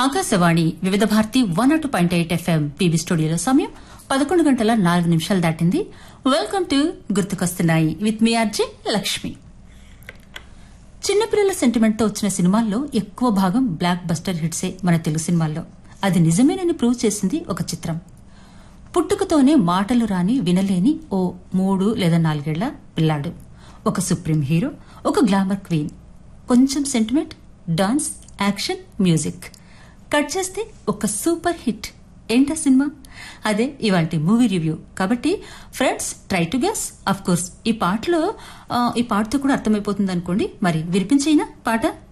Akashvani Vividh Bharati one అటు point eight FM PB స్టూడియోలో సమయం పదకొండు గంటల నాలుగు నిమిషాలు దాటింది వెల్కమ్ టు గుర్తుకొస్తున్నాయి విత్ మీ ఆర్జే లక్ష్మి చిన్నపిల్లల సెంటిమెంట్ తో వచ్చిన సినిమాల్లో ఎక్కువ భాగం బ్లాక్ బస్టర్ హిట్సే మన తెలుగు సినిమాల్లో అది నిజమేనని ప్రూవ్ చేసింది ఒక చిత్రం పుట్టుకతోనే మాటలు రాని వినలేని ఓ మూడు లేదా నాలుగేళ్ల పిల్లాడు ఒక సుప్రీం హీరో ఒక గ్లామర్ క్వీన్ కొంచెం sentiment dance action music cut చేస్తే ఒక సూపర్ హిట్ ఏంటా సినిమా అదే ఇవాంటి మూవీ రివ్యూ కాబట్టి friends try to guess of course ఈ పాటలో ఆ, ఈ పాటతో కూడా అర్థమైపోతుంది అనుకోండి మరి వినిపించేనా పాట